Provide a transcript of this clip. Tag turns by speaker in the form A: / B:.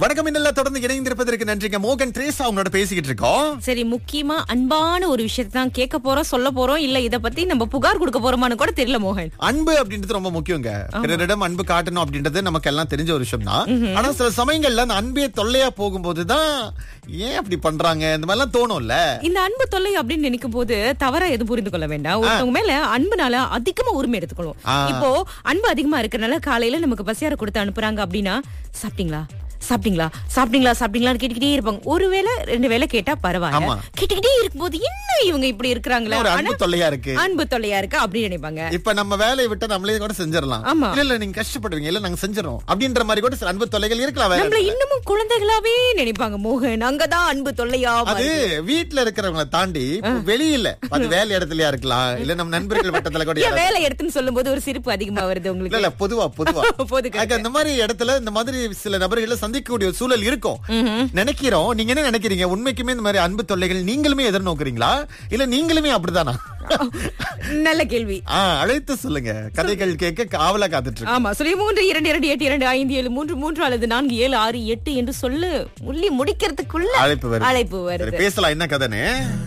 A: வணக்கம் இன்னல்ல தொடர்ந்து இணைந்திருப்பதற்கு நன்றிங்க மோகன் ட்ரேஸ் அவங்களோட பேசிக்கிட்டு இருக்கோம்
B: சரி முக்கியமா அன்பான ஒரு விஷயத்தை தான் கேட்க போறோம் சொல்ல போறோம் இல்ல இத பத்தி நம்ம புகார் கொடுக்க போறோமான்னு கூட தெரியல மோகன்
A: அன்பு அப்படின்றது ரொம்ப முக்கியங்க பிறரிடம் அன்பு காட்டணும் அப்படின்றது நமக்கு எல்லாம் தெரிஞ்ச ஒரு விஷயம் தான் ஆனா சில சமயங்கள்ல அந்த அன்பே தொல்லையா போகும்போதுதான் ஏன் அப்படி பண்றாங்க இந்த மாதிரி எல்லாம் தோணும்ல
B: இந்த அன்பு தொல்லை அப்படின்னு நினைக்கும் போது தவறா எதுவும் புரிந்து கொள்ள வேண்டாம் ஒருத்தவங்க மேல அன்புனால அதிகமா உரிமை எடுத்துக்கணும்
A: ஆ.
B: இப்போ அன்பு அதிகமா இருக்கறனால காலையில நமக்கு பசியார கொடுத்து அனுப்புறாங்க அப்படின்னா சாப்பிட்டீங்களா சாப்பிட்டீங்களா சாப்பிட்டீங்களா சாப்பிட்டீங்களான்னு கேட்டுக்கிட்டே இருப்பாங்க ஒருவேளை ரெண்டு வேளை கேட்டா பரவாயில்ல
A: ஆமா.
B: கேட்டுக்கிட்டே இருக்கும்போது என்ன இவங்க இப்படி இருக்கிறாங்களே
A: ஒரு அன்பு
B: ஆனா
A: தொல்லையா இருக்கு
B: அன்பு தொல்லையா இருக்கு அப்படின்னு நினைப்பாங்க
A: இப்ப நம்ம வேலையை விட்டு நம்மளே கூட செஞ்சிடலாம்
B: ஆமா.
A: இல்ல இல்ல நீங்க கஷ்டப்படுவீங்க இல்ல நாங்க செஞ்சிடறோம் அப்படின்ற மாதிரி கூட சில அன்பு தொல்லைகள் இருக்கலாம் வேற
B: நம்மள
A: இடத்துல.
B: இன்னமும் குழந்தைகளாவே நினைப்பாங்க மோகன் அங்கதான் அன்பு தொல்லையா
A: அது வீட்ல இருக்கிறவங்களை தாண்டி இப்ப வெளியில அது வேலை இடத்துலயா இருக்கலாம் இல்ல நம்ம நண்பர்கள் வட்டத்துல கூட
B: ஏன்
A: யாராவது-
B: வேலை எடுத்துன்னு சொல்லும் போது ஒரு சிரிப்பு அதிகமா வருது
A: இல்ல
B: உங்களுக்கு
A: இல்ல பொதுவா பொதுவா
B: போதுக்கு
A: அதுக்கு அந்த மாதிரி இடத்துல இந்த மாதிரி சில நபர்களை சந்திக்கக்கூடிய ஒரு சூழல் இருக்கும் நினைக்கிறோம் நீங்க என்ன நினைக்கிறீங்க உண்மைக்குமே இந்த மாதிரி அன்பு தொல்லைகள் நீங்களுமே எதிர்நோக்குறீங்களா இல்ல நீங்களுமே அப்படிதானா
B: நல்ல கேள்வி
A: ஆ, அழைத்து சொல்லுங்க கதைகள் கேட்க ஆவலா காத்துட்டு இருக்கோம்.
B: ஆமா சொல்லி மூன்று இரண்டு இரண்டு எட்டு இரண்டு ஐந்து ஏழு மூன்று மூன்று அல்லது நான்கு ஏழு ஆறு எட்டு என்று சொல்லு முள்ளி முடிக்கிறதுக்குள்ள
A: அழைப்பு வருது
B: அழைப்பு
A: சரி,
B: வருது
A: பேசலாம் என்ன கதைன்னு